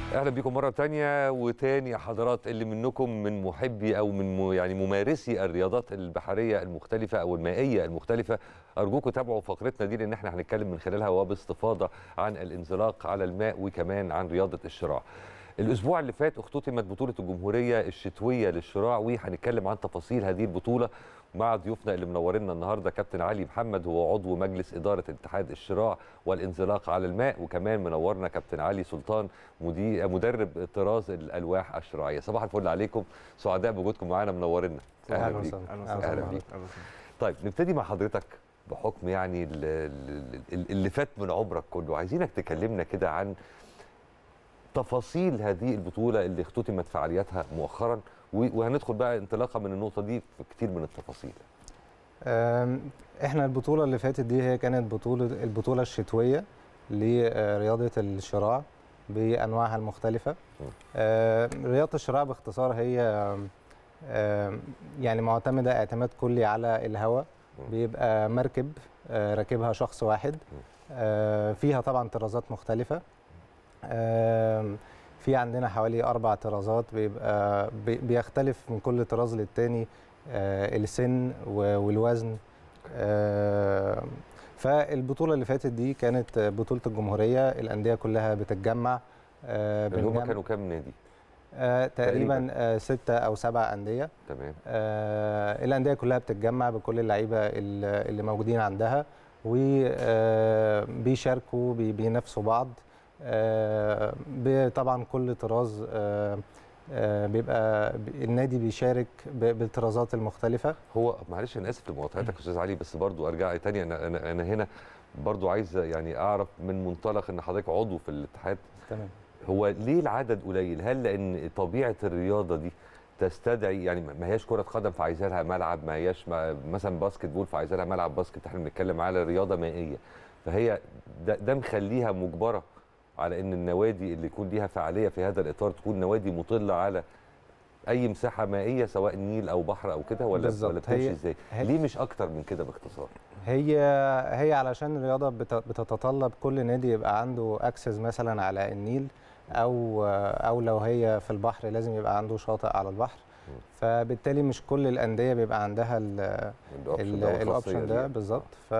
اهلا بيكم مره تانية وتاني يا حضرات اللي منكم من محبي او من م- يعني ممارسي الرياضات البحريه المختلفه او المائيه المختلفه ارجوكم تابعوا فقرتنا دي لان احنا هنتكلم من خلالها وباستفاضه عن الانزلاق على الماء وكمان عن رياضه الشراع الاسبوع اللي فات اختتمت بطوله الجمهوريه الشتويه للشراع وهنتكلم عن تفاصيل هذه البطوله مع ضيوفنا اللي منورنا النهارده كابتن علي محمد هو عضو مجلس اداره اتحاد الشراع والانزلاق على الماء وكمان منورنا كابتن علي سلطان مدير مدرب طراز الالواح الشراعيه صباح الفل عليكم سعداء بوجودكم معانا منورنا اهلا بيك أهلا بيك. طيب نبتدي مع حضرتك بحكم يعني ال- ال- ال- اللي فات من عمرك كله عايزينك تكلمنا كده عن تفاصيل هذه البطوله اللي اختتمت فعالياتها مؤخرا و- وهندخل بقى انطلاقا من النقطه دي في كتير من التفاصيل أم، احنا البطوله اللي فاتت دي هي كانت بطوله البطوله الشتويه لرياضه الشراع بانواعها المختلفه أم، رياضه الشراع باختصار هي أم، يعني معتمده اعتماد كلي على الهواء بيبقى مركب أه، راكبها شخص واحد أه، فيها طبعا طرازات مختلفه أم، في عندنا حوالي اربع طرازات بيبقى بي- بيختلف من كل طراز للتاني آه، السن و- والوزن آه، فالبطوله اللي فاتت دي كانت بطوله الجمهوريه الانديه كلها بتتجمع آه، اللي هم بنجمع- كانوا كام نادي آه، تقريباً؟ تقريبا آه، ستة او سبع انديه تمام آه، الانديه كلها بتتجمع بكل اللعيبه ال- اللي موجودين عندها وبيشاركوا بينافسوا بعض آه، ب- طبعا كل طراز آه، آه، بيبقى ب- النادي بيشارك ب- بالطرازات المختلفه هو معلش انا اسف لمقاطعتك يا استاذ علي بس برضو ارجع تاني انا انا انا هنا برضو عايز يعني اعرف من منطلق ان حضرتك عضو في الاتحاد تمام هو ليه العدد قليل؟ هل لان طبيعه الرياضه دي تستدعي يعني ما هياش كره قدم فعايزه لها ملعب ما هياش ما- مثلا باسكت بول فعايزه لها ملعب باسكت احنا بنتكلم على رياضه مائيه فهي ده, ده مخليها مجبره على ان النوادي اللي يكون ليها فعاليه في هذا الاطار تكون نوادي مطله على اي مساحه مائيه سواء نيل او بحر او كده ولا بالظبط. ولا بتمشي هي- ازاي؟ هي- ليه مش اكتر من كده باختصار؟ هي هي علشان الرياضه بت- بتتطلب كل نادي يبقى عنده اكسس مثلا على النيل او او لو هي في البحر لازم يبقى عنده شاطئ على البحر فبالتالي مش كل الانديه بيبقى عندها ال- الأوبشن ده ال- والخاصية الاوبشن دي. ده بالظبط ف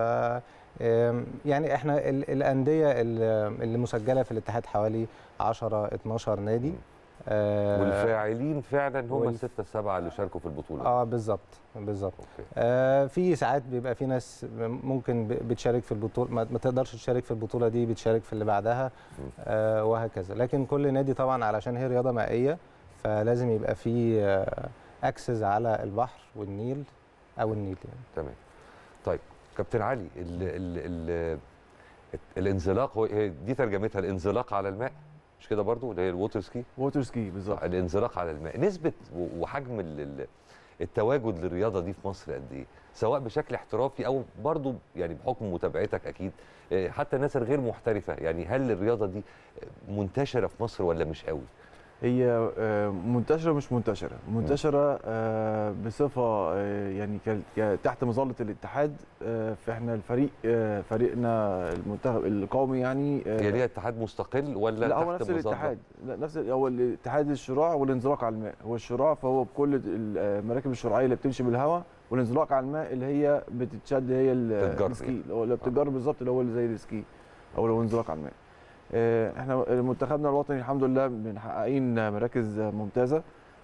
آم، يعني احنا ال- الانديه ال- اللي مسجله في الاتحاد حوالي 10 12 نادي آه، والفاعلين فعلا هم والف- الستة السبعة اللي شاركوا في البطولة اه بالظبط بالظبط اوكي آه في ساعات بيبقى في ناس ممكن ب- بتشارك في البطوله ما ما تقدرش تشارك في البطوله دي بتشارك في اللي بعدها آه وهكذا لكن كل نادي طبعا علشان هي رياضه مائيه فلازم يبقى في آه اكسس على البحر والنيل او النيل يعني تمام طيب كابتن علي ال ال ال الانزلاق هو هي دي ترجمتها الانزلاق على الماء مش كده برضو اللي هي الووتر سكي ووتر سكي بالظبط الانزلاق على الماء نسبة و- وحجم ال- ال- التواجد للرياضة دي في مصر قد ايه سواء بشكل احترافي او برضو يعني بحكم متابعتك اكيد آه، حتى الناس الغير محترفة يعني هل الرياضة دي منتشرة في مصر ولا مش قوي هي آه، منتشره مش منتشره منتشره آه، بصفه آه، يعني ك- ك- تحت مظله الاتحاد آه، فاحنا الفريق آه، فريقنا المنتخب القومي يعني آه، هي ليها اتحاد مستقل ولا لا هو تحت نفس مظلة؟ الاتحاد لا نفس هو الاتحاد الشراع والانزلاق على الماء هو الشراع فهو بكل المراكب الشرعيه اللي بتمشي بالهواء والانزلاق على الماء اللي هي بتتشد هي ال- بتتجر السكي يعني. اللي هو اللي بتتجر بالظبط اللي هو اللي زي السكي او لو انزلاق على الماء آه، احنا منتخبنا الوطني الحمد لله محققين مراكز ممتازه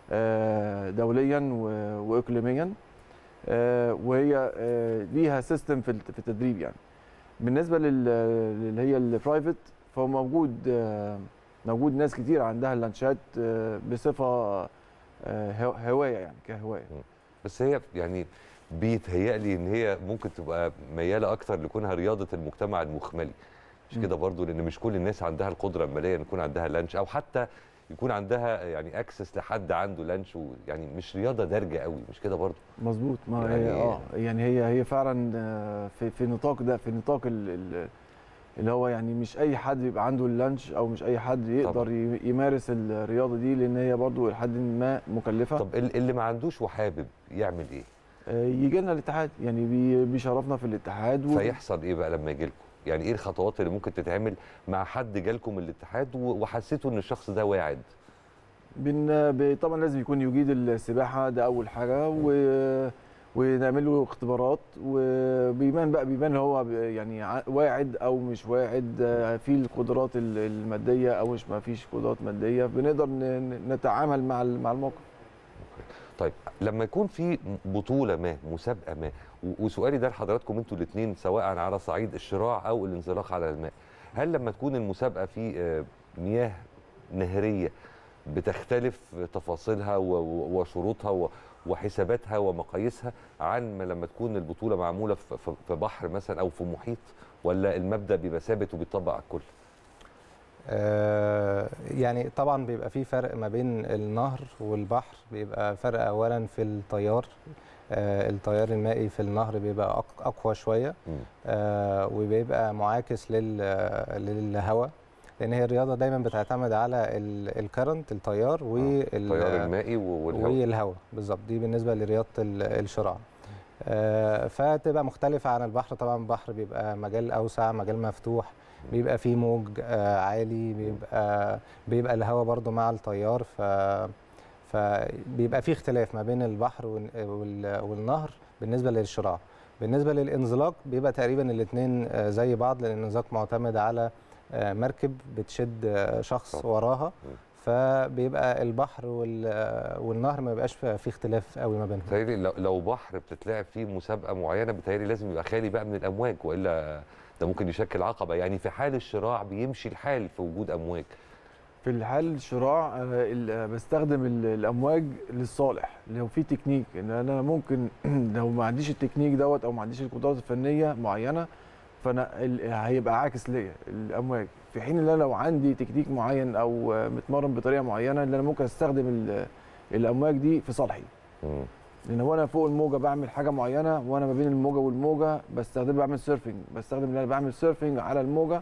آه، دوليا و- واقليميا آه، وهي آه، ليها سيستم في الت- في التدريب يعني بالنسبه لل- اللي هي البرايفت فهو موجود آه، موجود ناس كتير عندها اللانشات آه، بصفه آه، هو- هوايه يعني كهوايه بس هي يعني بيتهيألي ان هي ممكن تبقى مياله اكتر لكونها رياضه المجتمع المخملي مش مم. كده برضو لان مش كل الناس عندها القدره الماليه ان يكون عندها لانش او حتى يكون عندها يعني اكسس لحد عنده لانش يعني مش رياضه دارجه قوي مش كده برضو مظبوط ما يعني- هي اه يعني هي هي فعلا آه، في في نطاق ده في نطاق ال- ال- اللي هو يعني مش اي حد يبقى عنده اللانش او مش اي حد يقدر ي- يمارس الرياضه دي لان هي برضو لحد ما مكلفه طب ال- اللي ما عندوش وحابب يعمل ايه آه، يجي لنا الاتحاد يعني بي- بيشرفنا في الاتحاد و- فيحصل ايه بقى لما يجي لكم يعني ايه الخطوات اللي ممكن تتعمل مع حد جالكم الاتحاد و- وحسيتوا ان الشخص ده واعد بن ب- طبعا لازم يكون يجيد السباحه ده اول حاجه و ونعمل له اختبارات وبيبان بقى بيبان هو ب- يعني ع- واعد او مش واعد آه، في القدرات ال- الماديه او مش ما فيش قدرات ماديه بنقدر ن- ن- نتعامل مع ال- مع الموقف طيب لما يكون في بطوله ما مسابقه ما و- وسؤالي ده لحضراتكم انتوا الاثنين سواء على صعيد الشراع او الانزلاق على الماء هل لما تكون المسابقه في آه، مياه نهريه بتختلف تفاصيلها و- و- وشروطها و- وحساباتها ومقاييسها عن ما لما تكون البطوله معموله في- في في بحر مثلا او في محيط ولا المبدا بيبقى ثابت وبيطبق على الكل آه، يعني طبعا بيبقى في فرق ما بين النهر والبحر بيبقى فرق اولا في التيار آه، التيار المائي في النهر بيبقى أق- اقوى شويه مم. آه، وبيبقى معاكس لل للهواء لان هي الرياضه دايما بتعتمد على الكرنت التيار التيار وال المائي و- والهواء والهواء بالظبط دي بالنسبه لرياضه ال- الشراع آه، فتبقى مختلفه عن البحر طبعا البحر بيبقى مجال اوسع مجال مفتوح بيبقى فيه موج آه، عالي بيبقى بيبقى الهواء برضو مع التيار ف فبيبقى فيه اختلاف ما بين البحر وال- وال- والنهر بالنسبه للشراع بالنسبه للانزلاق بيبقى تقريبا الاثنين زي بعض لان الانزلاق معتمد على آه، مركب بتشد آه، شخص طبعا. وراها مم. فبيبقى البحر وال- والنهر ما بيبقاش في اختلاف قوي ما بينهم بتهيألي لو- لو بحر بتتلعب فيه مسابقه معينه بتهيألي لازم يبقى خالي بقى من الامواج والا ده ممكن يشكل عقبه يعني في حال الشراع بيمشي الحال في وجود امواج في الحال الشراع أنا ال- آه، بستخدم ال- الامواج للصالح لو في تكنيك ان انا ممكن لو ما عنديش التكنيك دوت او ما عنديش القدرات الفنيه معينه فانا ال- هيبقى عاكس ليا الامواج في حين ان انا لو عندي تكنيك معين او آه، متمرن بطريقه معينه ان انا ممكن استخدم ال- الامواج دي في صالحي مم. لان هو انا فوق الموجه بعمل حاجه معينه وانا ما بين الموجه والموجه بستخدم بعمل سيرفنج بستخدم ان انا بعمل سيرفنج على الموجه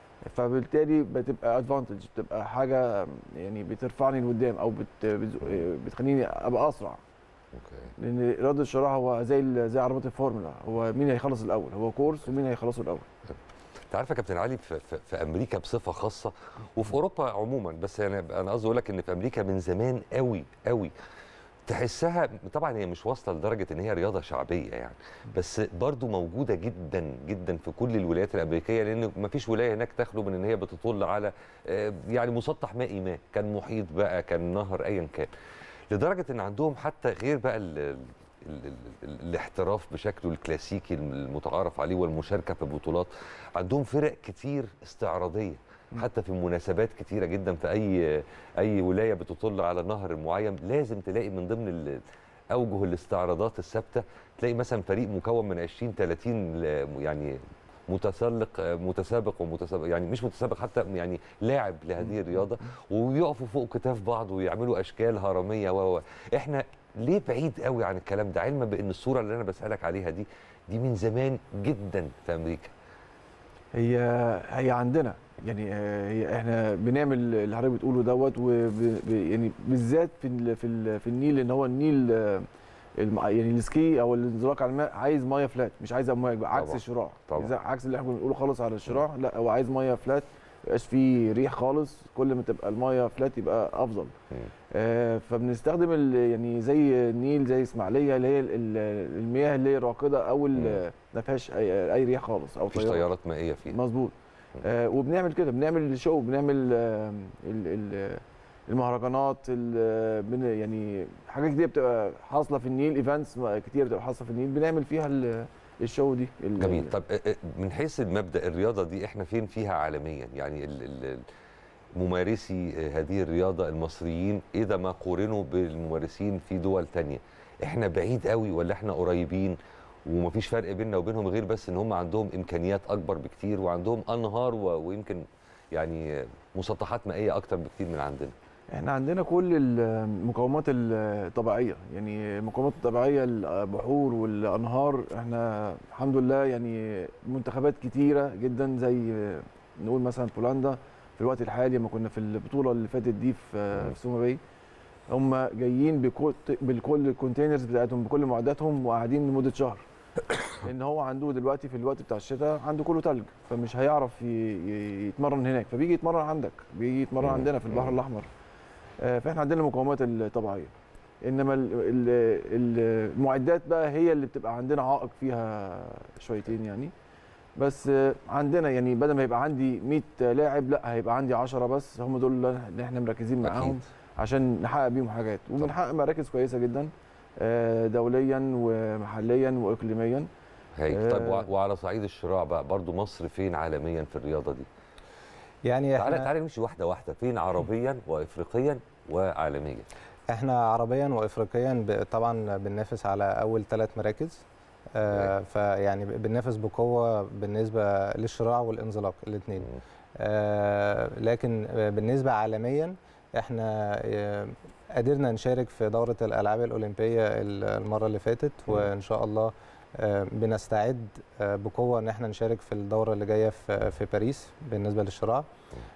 فبالتالي بتبقى ادفانتج بتبقى حاجه يعني بترفعني لقدام او بت بتزق- بتخليني ابقى اسرع اوكي لان رياضه الشراع هو زي ال- زي عربيه الفورمولا هو مين هيخلص الاول هو كورس ومين هيخلصه الاول انت عارف يا كابتن علي في, في, في امريكا بصفه خاصه وفي اوروبا عموما بس يعني انا قصدي اقول لك ان في امريكا من زمان قوي قوي تحسها طبعا هي مش واصله لدرجه ان هي رياضه شعبيه يعني بس برضو موجوده جدا جدا في كل الولايات الامريكيه لان ما فيش ولايه هناك تخلو من ان هي بتطل على آه، يعني مسطح مائي ما كان محيط بقى كان نهر ايا كان لدرجه ان عندهم حتى غير بقى ال ال ال ال الاحتراف بشكله الكلاسيكي المتعارف عليه والمشاركه في بطولات عندهم فرق كتير استعراضيه حتى في مناسبات كتيره جدا في اي اي ولايه بتطل على نهر معين لازم تلاقي من ضمن ال- اوجه الاستعراضات الثابته تلاقي مثلا فريق مكون من 20 30 ل- يعني متسلق متسابق ومتسابق يعني مش متسابق حتى يعني لاعب لهذه الرياضه ويقفوا فوق كتاف بعض ويعملوا اشكال هرميه و و. احنا ليه بعيد قوي عن الكلام ده علما بان الصوره اللي انا بسالك عليها دي دي من زمان جدا في امريكا هي هي عندنا يعني آه، هي احنا بنعمل اللي حضرتك بتقوله دوت وب- ب- يعني بالذات في ال في ال في النيل ان هو النيل آه، الم- يعني السكي او الانزلاق على الماء عايز ميه فلات مش عايز امواج بقى عكس طبعاً، الشراع طبعاً. زي- عكس اللي احنا بنقوله خالص على الشراع لا هو عايز ميه فلات ما يبقاش فيه ريح خالص كل ما تبقى الميه فلات يبقى افضل مم. آه، فبنستخدم ال- يعني زي النيل زي اسماعيليه اللي هي ال- ال- المياه اللي هي راكده او ال- مم. ما فيهاش اي أي ريح خالص او مفيش طيارات. طيارات مائيه فيها مظبوط آه وبنعمل كده بنعمل شو بنعمل آه ال- ال- المهرجانات ال- بن- يعني حاجات كتير بتبقى حاصله في النيل ايفنتس كتير بتبقى حاصله في النيل بنعمل فيها ال- الشو دي ال- جميل طب آه، آه، من حيث المبدا الرياضه دي احنا فين فيها عالميا يعني ال- ال- ممارسي آه، هذه الرياضه المصريين اذا ما قورنوا بالممارسين في دول تانية احنا بعيد قوي ولا احنا قريبين ومفيش فرق بيننا وبينهم غير بس ان هم عندهم امكانيات اكبر بكتير وعندهم انهار و- ويمكن يعني آه، مسطحات مائيه اكتر بكتير من عندنا احنا عندنا كل المقومات الطبيعيه يعني المقومات الطبيعيه البحور والانهار احنا الحمد لله يعني منتخبات كتيره جدا زي نقول مثلا بولندا في الوقت الحالي لما كنا في البطوله اللي فاتت دي في في سوما باي هم جايين بكل بالكل الكونتينرز بتاعتهم بكل معداتهم وقاعدين لمده شهر لان هو عنده دلوقتي في الوقت بتاع الشتاء عنده كله تلج فمش هيعرف ي- ي- يتمرن هناك فبيجي يتمرن عندك بيجي يتمرن مم. عندنا في البحر مم. الاحمر آه، فاحنا عندنا المقومات الطبيعيه انما ال- ال- ال- المعدات بقى هي اللي بتبقى عندنا عائق فيها شويتين يعني بس آه، عندنا يعني بدل ما يبقى عندي 100 لاعب لا هيبقى عندي 10 بس هم دول اللي احنا مركزين معاهم اكيد عشان نحقق بيهم حاجات وبنحقق مراكز كويسه جدا آه، دوليا ومحليا واقليميا هاي طيب آه. وع- وعلى صعيد الشراع بقى برضو مصر فين عالميا في الرياضه دي يعني تعالى احنا تعالى نمشي واحده واحده فين عربيا وافريقيا وعالميا احنا عربيا وافريقيا ب- طبعا بننافس على اول ثلاث مراكز آه فيعني بننافس بقوه بالنسبه للشراع والانزلاق الاثنين مم. آه لكن آه، بالنسبه عالميا احنا آه، قدرنا نشارك في دوره الالعاب الاولمبيه ال- المره اللي فاتت مم. وان شاء الله آه، بنستعد آه، بقوه ان احنا نشارك في الدوره اللي جايه في في باريس بالنسبه للشراع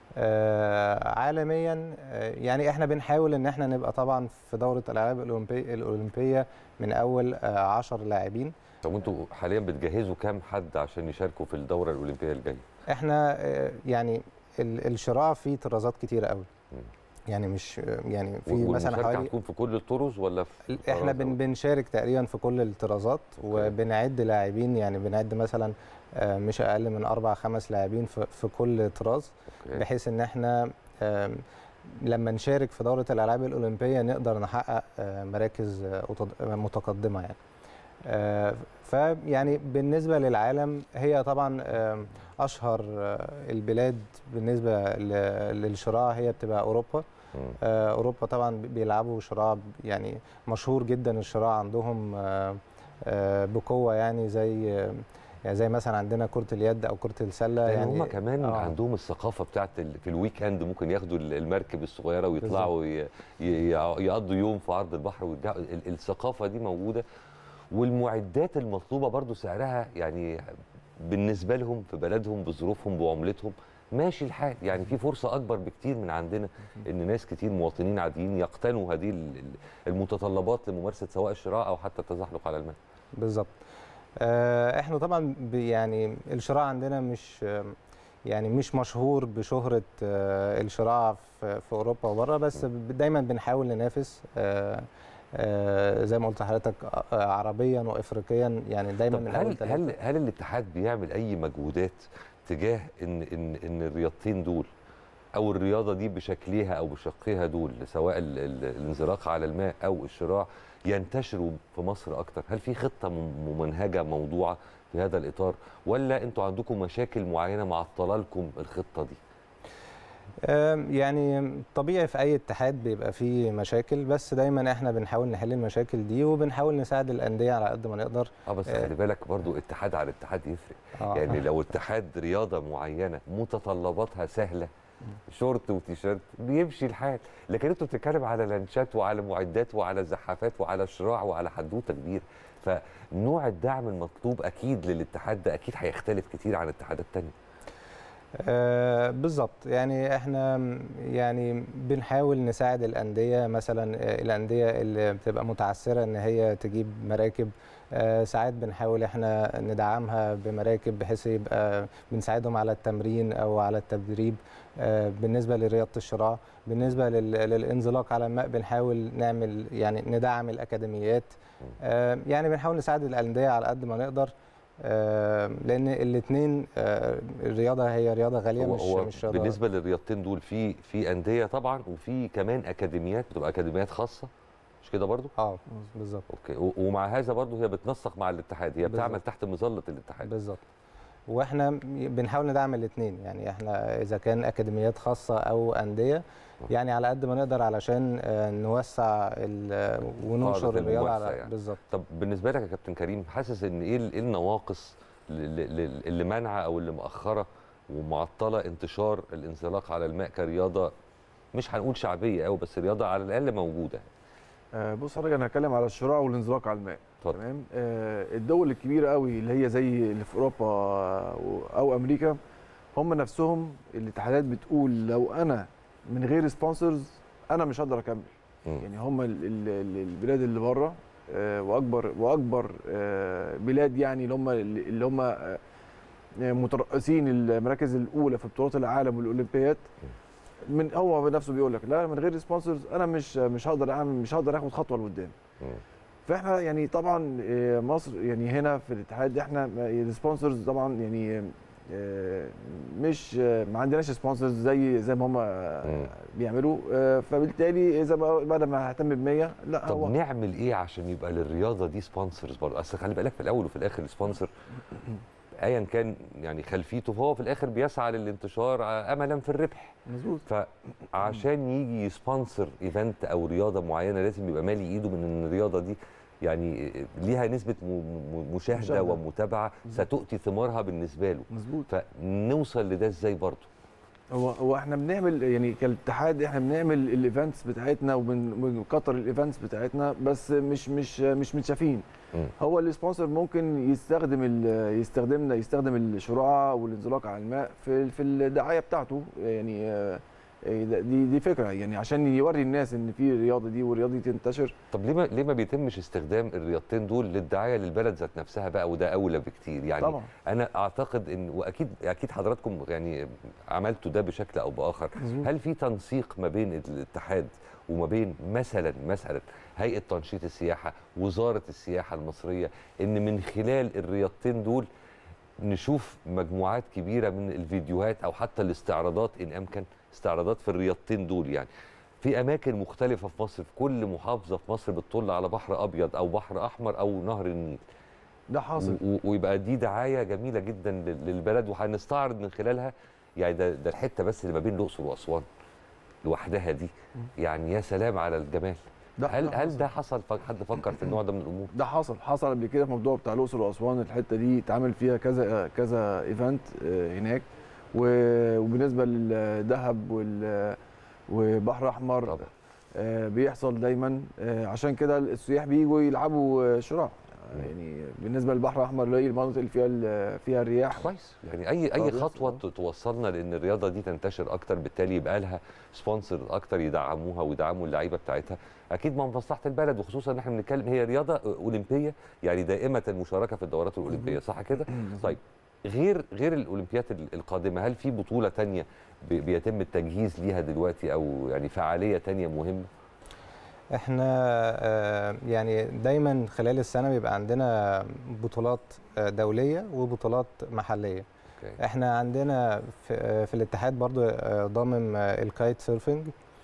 آه، عالميا آه، يعني احنا بنحاول ان احنا نبقى طبعا في دوره الالعاب الأولمبي- الاولمبيه من اول 10 لاعبين طب انتوا حاليا بتجهزوا كام حد عشان يشاركوا في الدوره الاولمبيه الجايه احنا آه، يعني ال- الشراع فيه طرازات كتيره قوي مم. يعني مش يعني في مثلا والمشاركه حوالي هتكون في كل الطرز ولا في احنا طراز بن أو- بنشارك تقريبا في كل الطرازات وبنعد لاعبين يعني بنعد مثلا آه، مش اقل من اربع خمس لاعبين في في كل طراز أوكي. بحيث ان احنا آم، لما نشارك في دوره الالعاب الاولمبيه نقدر نحقق آه، مراكز آه، أتض- متقدمه يعني آه، فيعني بالنسبه للعالم هي طبعا آم، اشهر آه، البلاد بالنسبه ل- للشراع هي بتبقى اوروبا مم. آه، اوروبا طبعا بيلعبوا شراع يعني مشهور جدا الشراع عندهم آه، آه، بقوه يعني زي آه، يعني زي مثلا عندنا كره اليد او كره السله يعني يعني هم كمان آه. عندهم الثقافه بتاعت ال- في الويك اند ممكن ياخدوا ال- المركب الصغيره ويطلعوا ي- ي- يقضوا يوم في عرض البحر ويرجعوا ال- الثقافه دي موجوده والمعدات المطلوبه برضو سعرها يعني بالنسبه لهم في بلدهم بظروفهم بعملتهم ماشي الحال يعني في فرصه اكبر بكتير من عندنا ان ناس كتير مواطنين عاديين يقتنوا هذه ال- ال- المتطلبات لممارسه سواء الشراء او حتى التزحلق على الماء بالظبط آه، احنا طبعا ب- يعني الشراع عندنا مش آه، يعني مش مشهور بشهرة آه، الشراع في في أوروبا وبره بس ب- دايما بنحاول ننافس آه، آه، زي ما قلت لحضرتك آه، عربيا وافريقيا يعني دايما طب من اول هل ثلاثة هل هل الاتحاد بيعمل اي مجهودات تجاه ان ان ان الرياضتين دول او الرياضه دي بشكلها او بشقها دول سواء ال- ال- الانزلاق على الماء او الشراع ينتشروا في مصر اكتر هل في خطه مم- ممنهجه موضوعه في هذا الاطار ولا انتوا عندكم مشاكل معينه معطله لكم الخطه دي آم، يعني طبيعي في اي اتحاد بيبقى فيه مشاكل بس دايما احنا بنحاول نحل المشاكل دي وبنحاول نساعد الانديه على قد ما نقدر اه بس آه. خلي بالك برضو اتحاد على اتحاد يفرق آه. يعني لو اتحاد رياضه معينه متطلباتها سهله شورت وتيشيرت بيمشي الحال لكن انتوا بتتكلم على لانشات وعلى معدات وعلى زحافات وعلى شراع وعلى حدوته كبيره فنوع الدعم المطلوب اكيد للاتحاد ده اكيد هيختلف كتير عن اتحادات تانية آه بالظبط يعني احنا م- يعني بنحاول نساعد الانديه مثلا آه، الانديه اللي بتبقى متعثره ان هي تجيب مراكب آه ساعات بنحاول احنا ندعمها بمراكب بحيث يبقى بنساعدهم على التمرين او على التدريب آه بالنسبه لرياضه الشراع بالنسبه لل- للانزلاق على الماء بنحاول نعمل يعني ندعم الاكاديميات آه يعني بنحاول نساعد الانديه على قد ما نقدر آه، لان الاثنين الرياضه هي رياضه غاليه هو مش هو مش رياضه بالنسبه للرياضتين دول في في انديه طبعا وفي كمان اكاديميات بتبقى اكاديميات خاصه مش كده برضو اه بالظبط اوكي و- ومع هذا برضو هي بتنسق مع الاتحاد هي بتعمل بالظبط. تحت مظله الاتحاد بالظبط واحنا بنحاول ندعم الاثنين يعني احنا اذا كان اكاديميات خاصه او انديه يعني على قد ما نقدر علشان آه، نوسع ال- وننشر قاعدة الرياضه الممارسة على يعني. بالظبط طب بالنسبه لك يا كابتن كريم حاسس ان ايه ال- إيه النواقص ل- ل- ل- اللي مانعه او اللي مأخره ومعطله انتشار الانزلاق على الماء كرياضه مش هنقول شعبيه قوي بس رياضه على الاقل موجوده آه، بص حضرتك انا هتكلم على الشراع والانزلاق على الماء اتفضل تمام آه، الدول الكبيره قوي اللي هي زي اللي في اوروبا او امريكا هم نفسهم الاتحادات بتقول لو انا من غير سبونسرز انا مش هقدر اكمل مم. يعني هم ال- ال- ال- البلاد اللي بره آه، واكبر واكبر آه، بلاد يعني اللي هم اللي هم آه، مترأسين المراكز الاولى في بطولات العالم والاولمبياد من هو بنفسه بيقول لك لا من غير سبونسرز انا مش مش هقدر اعمل مش هقدر اخد خطوه لقدام مم. فاحنا يعني طبعا آه، مصر يعني هنا في الاتحاد احنا السبونسرز طبعا يعني آه، مش آه، ما عندناش سبونسرز زي زي ما هم مم. بيعملوا آه، فبالتالي اذا بقى- بدل ما اهتم ب 100 لا طب هو نعمل ايه عشان يبقى للرياضه دي سبونسرز برضه اصل خلي بالك في الاول وفي الاخر السبونسر ايا كان يعني خلفيته فهو في الاخر بيسعى للانتشار ع- املا في الربح مظبوط فعشان يجي يسبونسر ايفنت او رياضه معينه لازم يبقى مالي ايده من ان الرياضه دي يعني ليها نسبه م- م- مشاهده مشاهدة. ومتابعه بالظبط. ستؤتي ثمارها بالنسبه له مظبوط فنوصل لده ازاي برضه هو هو احنا بنعمل يعني كالاتحاد احنا بنعمل الايفنتس بتاعتنا وبنكتر الايفنتس بتاعتنا بس مش مش مش متشافين مم. هو السبونسر ممكن يستخدم ال- يستخدمنا يستخدم الشراع والانزلاق على الماء في في الدعايه بتاعته يعني آه، آه، ده- دي دي فكره يعني عشان يوري الناس ان في الرياضه دي والرياضه دي تنتشر طب ليه ما ليه ما بيتمش استخدام الرياضتين دول للدعايه للبلد ذات نفسها بقى وده اولى بكتير يعني طبعا انا اعتقد ان واكيد اكيد حضراتكم يعني عملتوا ده بشكل او باخر مظبوط. هل في تنسيق ما بين الاتحاد وما بين مثلا مثلا هيئه تنشيط السياحه وزاره السياحه المصريه ان من خلال الرياضتين دول نشوف مجموعات كبيره من الفيديوهات او حتى الاستعراضات ان امكن استعراضات في الرياضتين دول يعني في اماكن مختلفه في مصر في كل محافظه في مصر بتطل على بحر ابيض او بحر احمر او نهر النيل ده حاصل و- و- ويبقى دي دعايه جميله جدا لل- للبلد وهنستعرض من خلالها يعني ده, ده الحته بس اللي ما بين الاقصر واسوان لوحدها دي يعني يا سلام على الجمال ده هل ده هل حصل. ده حصل ف- حد فكر في النوع ده من الامور ده حصل حصل قبل كده في موضوع بتاع الاقصر واسوان الحته دي اتعمل فيها كذا كذا ايفنت آه، هناك و- وبالنسبه للدهب وال وبحر احمر طبعا آه، بيحصل دايما آه، عشان كده السياح بيجوا يلعبوا آه، شراع مم. يعني بالنسبه للبحر الاحمر اللي هي المناطق اللي فيها ال- فيها الرياح كويس يعني اي اي آه، بيحصل، خطوه آه. ت- توصلنا لان الرياضه دي تنتشر اكتر بالتالي يبقى لها سبونسر اكتر يدعموها ويدعموا اللعيبه بتاعتها اكيد من مصلحه البلد وخصوصا ان احنا بنتكلم هي رياضه اولمبيه يعني دائمه المشاركه في الدورات الاولمبيه صح كده طيب غير غير الاولمبيات ال- القادمه هل في بطوله تانية بي- بيتم التجهيز ليها دلوقتي او يعني فعاليه تانية مهمه احنا آه، يعني دايما خلال السنه بيبقى عندنا بطولات آه، دوليه وبطولات محليه اوكي احنا عندنا في, آه، في الاتحاد برضو آه، ضامن آه، الكايت سيرفنج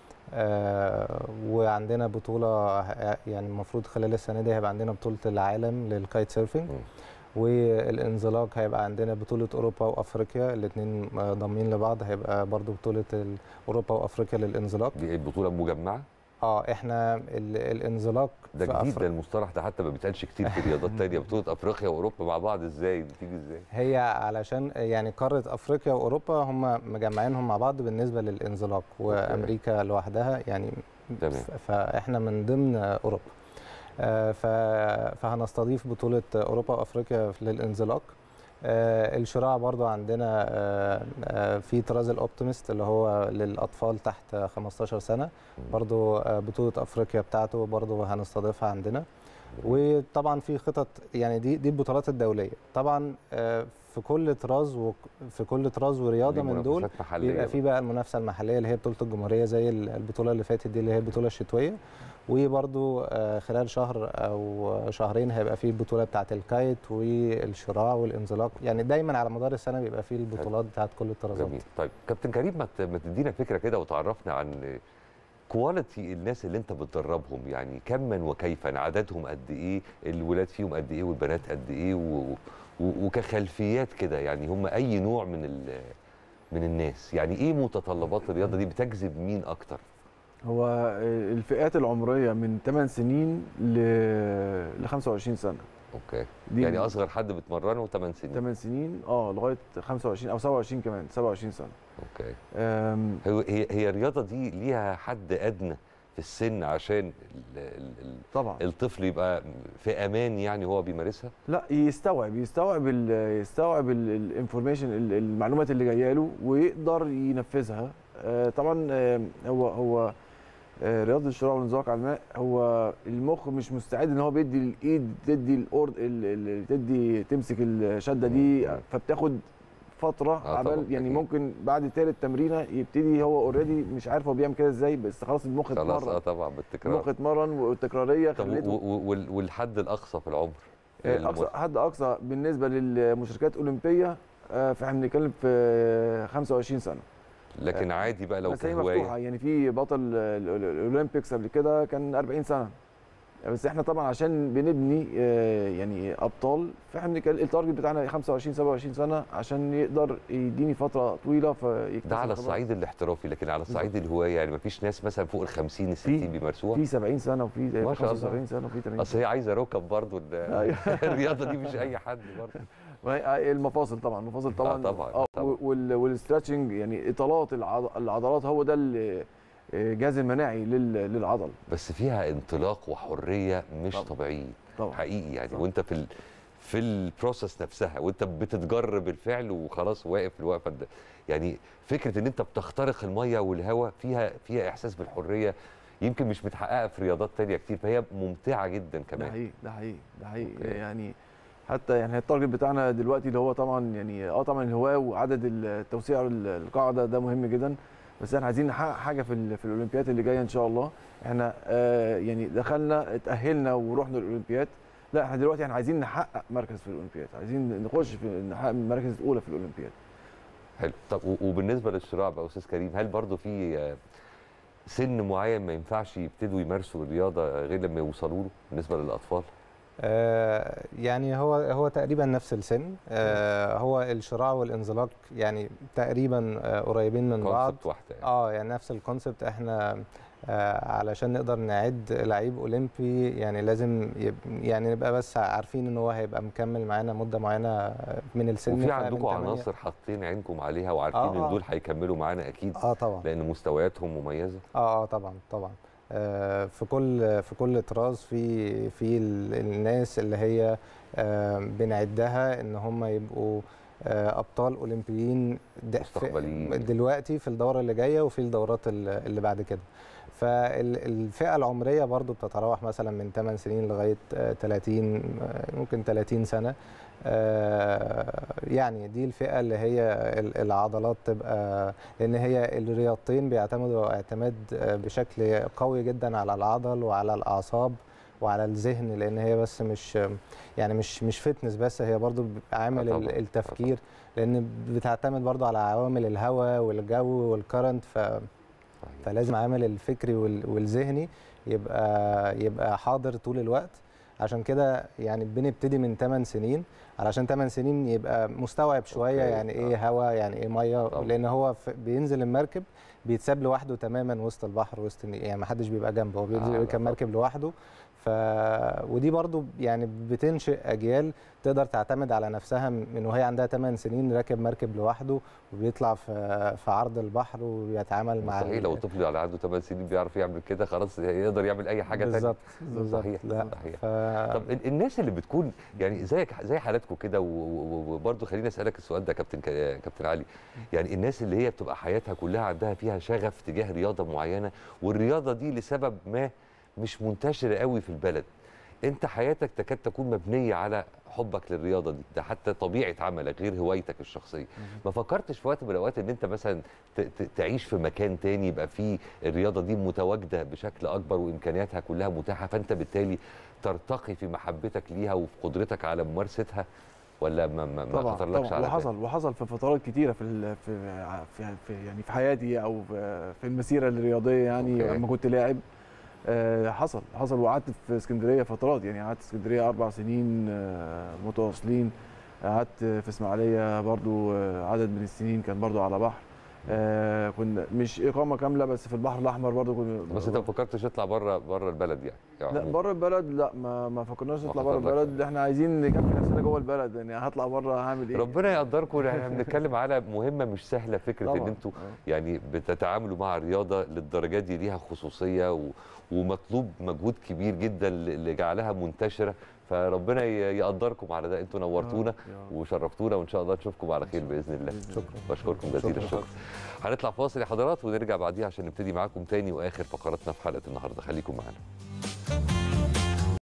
آه، وعندنا بطوله آه، يعني المفروض خلال السنه دي هيبقى عندنا بطوله العالم للكايت سيرفنج مم. والانزلاق هيبقى عندنا بطوله اوروبا وافريقيا الاثنين ضامنين لبعض هيبقى برضو بطوله ال- اوروبا وافريقيا للانزلاق دي البطوله مجمعه اه احنا ال- الانزلاق ده في جديد أفريقيا- ده المصطلح ده حتى ما بيتقالش كتير في رياضات تانية بطوله افريقيا واوروبا مع بعض ازاي بتيجي ازاي هي علشان يعني قارة أفريقيا وأوروبا هم مجمعينهم مع بعض بالنسبة للانزلاق وأمريكا لوحدها يعني تمام. ف- فإحنا من ضمن أوروبا آه، ف- فهنستضيف بطولة أوروبا وأفريقيا للانزلاق آه، الشراع برضو عندنا آه، آه، في طراز الأوبتيمست اللي هو للأطفال تحت 15 سنة برضو آه، بطولة أفريقيا بتاعته برضو هنستضيفها عندنا وطبعا في خطط يعني دي دي البطولات الدوليه طبعا آه، في كل طراز وفي كل طراز ورياضه دي من دول منافسات محلية بيبقى في بقى المنافسه المحليه اللي هي بطوله الجمهوريه زي ال- البطوله اللي فاتت دي اللي هي البطوله الشتويه وبرضو آه، خلال شهر او شهرين هيبقى في البطوله بتاعه الكايت والشراع والانزلاق يعني دايما على مدار السنه بيبقى في البطولات بتاعه كل الطرازات جميل طيب كابتن كريم ما ت- ما تدينا فكره كده وتعرفنا عن كواليتي الناس اللي انت بتدربهم يعني كما وكيفا عددهم قد ايه الولاد فيهم قد ايه والبنات قد ايه و... و... وكخلفيات كده يعني هم اي نوع من ال... من الناس يعني ايه متطلبات الرياضه دي بتجذب مين اكتر هو الفئات العمريه من 8 سنين ل ل 25 سنه اوكي دي يعني اصغر حد بتمرنه 8 سنين 8 سنين اه لغايه 25 او 27 كمان 27 سنه اوكي أم، هو- هي هي الرياضه دي ليها حد ادنى في السن عشان ال... ال... ال... طبعا الطفل يبقى في امان يعني هو بيمارسها لا يستوعب يستوعب ال يستوعب الانفورميشن المعلومات اللي جايه له ويقدر ينفذها آه، طبعا آه، هو هو آه، رياضه الشراع والانزلاق على الماء هو المخ مش مستعد ان هو بيدي الايد تدي الأورد ال- ال- تدي تمسك الشده دي مم. فبتاخد فتره آه، عبال طبعاً، يعني أكيد. ممكن بعد تالت تمرينه يبتدي هو اوريدي مش عارف هو بيعمل كده ازاي بس خلاص المخ خلاص اه اتمرن طبعا المخ بالتكرار اتمرن والتكراريه طب و- خليته و- وال- والحد الاقصى في العمر آه، اللي اقصى حد اقصى بالنسبه للمشاركات الاولمبيه آه، فاحنا بنتكلم في 25 سنه لكن عادي بقى لو بس هي كهوايه مفتوحه يعني في بطل ال- ال- الاولمبيكس قبل كده كان 40 سنه بس احنا طبعا عشان بنبني آه، يعني ابطال فاحنا بنتكلم التارجت بتاعنا 25 27 سنه عشان يقدر يديني فتره طويله فيكتسب ده على خبرات. الصعيد الاحترافي لكن على الصعيد الهوايه يعني مفيش ناس مثلا فوق ال 50 ال 60 بيمارسوها في 70 سنه وفي ما شاء الله. 75 سنه وفي 80 اصل هي عايزه ركب برضه ال- أيوة. الرياضه دي مش اي حد برضه ما هي- المفاصل طبعا المفاصل طبعا طبعاً، اه طبعاً. وال- والستريتشنج يعني اطالات العض- العضلات هو ده ال- الجهاز المناعي لل- للعضل بس فيها انطلاق وحريه مش طبعاً. طبيعيين طبعا حقيقي يعني صح. وانت في ال... في البروسيس نفسها وانت بتتجر بالفعل وخلاص واقف الوقفه ده يعني فكره ان انت بتخترق الميه والهواء فيها فيها احساس بالحريه يمكن مش متحققه في رياضات تانية كتير فهي ممتعه جدا ده كمان حقيقي ده حقيقي ده حقيقي أوكي. يعني حتى يعني التارجت بتاعنا دلوقتي اللي هو طبعا يعني اه طبعا الهواه وعدد التوسيع ال- القاعده ده مهم جدا بس احنا عايزين نحقق حاجه في ال- في الاولمبياد اللي جايه ان شاء الله احنا آه يعني دخلنا اتاهلنا ورحنا الاولمبياد لا احنا دلوقتي احنا عايزين نحقق مركز في الاولمبياد عايزين نخش في نحقق المراكز الاولى في الاولمبياد حلو طب و- وبالنسبه للشراع بقى استاذ كريم هل برضو في آه، سن معين ما ينفعش يبتدوا يمارسوا الرياضه غير لما يوصلوا له بالنسبه للاطفال آه، يعني هو هو تقريبا نفس السن آه، هو الشراع والانزلاق يعني تقريبا آه، قريبين من بعض كونسبت واحده يعني. اه يعني نفس الكونسبت احنا آه علشان نقدر نعد لعيب اولمبي يعني لازم يب يعني نبقى بس عارفين ان هو هيبقى مكمل معانا مده معينه من السن وفي فمن عندكم تمانية- عناصر حاطين عينكم عليها وعارفين آه، ان آه. دول هيكملوا معانا اكيد اه طبعا لان مستوياتهم مميزه اه اه طبعا طبعا آه في كل في كل طراز في في ال- الناس اللي هي آه بنعدها ان هم يبقوا آه ابطال اولمبيين د- في- مستقبليين. دلوقتي في الدوره اللي جايه وفي الدورات ال- اللي بعد كده فالفئه العمريه برضو بتتراوح مثلا من 8 سنين لغايه آه، 30 آه، ممكن 30 سنه آه، يعني دي الفئه اللي هي ال- العضلات تبقى لان هي الرياضتين بيعتمدوا اعتماد آه، بشكل قوي جدا على العضل وعلى الاعصاب وعلى الذهن لان هي بس مش يعني مش مش فتنس بس هي برضو بيبقى عامل طبعاً، ال- آه التفكير لان بتعتمد برضو على عوامل الهواء والجو والكرنت ف صحيح. فلازم عامل الفكري وال- والذهني يبقى يبقى حاضر طول الوقت عشان كده يعني بنبتدي من 8 سنين علشان 8 سنين يبقى مستوعب شويه أوكي، يعني ايه هواء يعني ايه ميه طبعا. لان هو ف- بينزل المركب بيتساب لوحده تماما وسط البحر وسط النيل يعني ما حدش بيبقى جنبه هو آه، بينزل لا يركب طبعا. مركب لوحده ف ودي برضو يعني بتنشئ اجيال تقدر تعتمد على نفسها من وهي عندها 8 سنين راكب مركب لوحده وبيطلع في في عرض البحر وبيتعامل مع مستحيل ال- لو طفل على عنده 8 سنين بيعرف يعمل كده خلاص يقدر يعمل اي حاجه تانية بالظبط بالظبط صحيح لا صحيح ف... طب ال- الناس اللي بتكون يعني زيك زي حالاتكم كده و- و- وبرضه خليني اسالك السؤال ده يا كابتن ك- كابتن علي يعني الناس اللي هي بتبقى حياتها كلها عندها فيها شغف تجاه رياضه معينه والرياضه دي لسبب ما مش منتشره قوي في البلد انت حياتك تكاد تكون مبنيه على حبك للرياضه دي ده حتى طبيعه عملك غير هوايتك الشخصيه ما فكرتش في وقت من الاوقات ان انت مثلا ت- ت- تعيش في مكان تاني يبقى فيه الرياضه دي متواجده بشكل اكبر وامكانياتها كلها متاحه فانت بالتالي ترتقي في محبتك ليها وفي قدرتك على ممارستها ولا ما ما, ما طبعا خطرلكش طبعا على وحصل وحصل في فترات كتيره في ال- في, في, في يعني في حياتي او في, في المسيره الرياضيه يعني أوكي. لما كنت لاعب آه، حصل حصل وقعدت في اسكندريه فترات يعني قعدت في اسكندريه اربع سنين آه، متواصلين قعدت في اسماعيليه برضو آه، عدد من السنين كان برضو على بحر آه، كنا مش اقامه كامله بس في البحر الاحمر برضو كنا بس انت ما فكرتش تطلع بره بره البلد يعني, يعني لا عموماً. بره البلد لا ما ما فكرناش ما نطلع بره خطرلكش. البلد احنا عايزين نكفي نفسنا جوه البلد يعني هطلع بره هعمل ايه ربنا يقدركم احنا بنتكلم على مهمه مش سهله فكره ان طبعاً. انتوا آه. يعني بتتعاملوا مع الرياضه للدرجه دي ليها خصوصيه و... ومطلوب مجهود كبير جدا ل- لجعلها منتشره فربنا ي- يقدركم على ده انتوا نورتونا يا رب. وشرفتونا وان شاء الله نشوفكم على خير باذن الله بإذن شكرا بشكركم جزيل شكراً. الشكر هنطلع فاصل يا حضرات ونرجع بعديها عشان نبتدي معاكم تاني واخر فقراتنا في حلقه النهارده خليكم معانا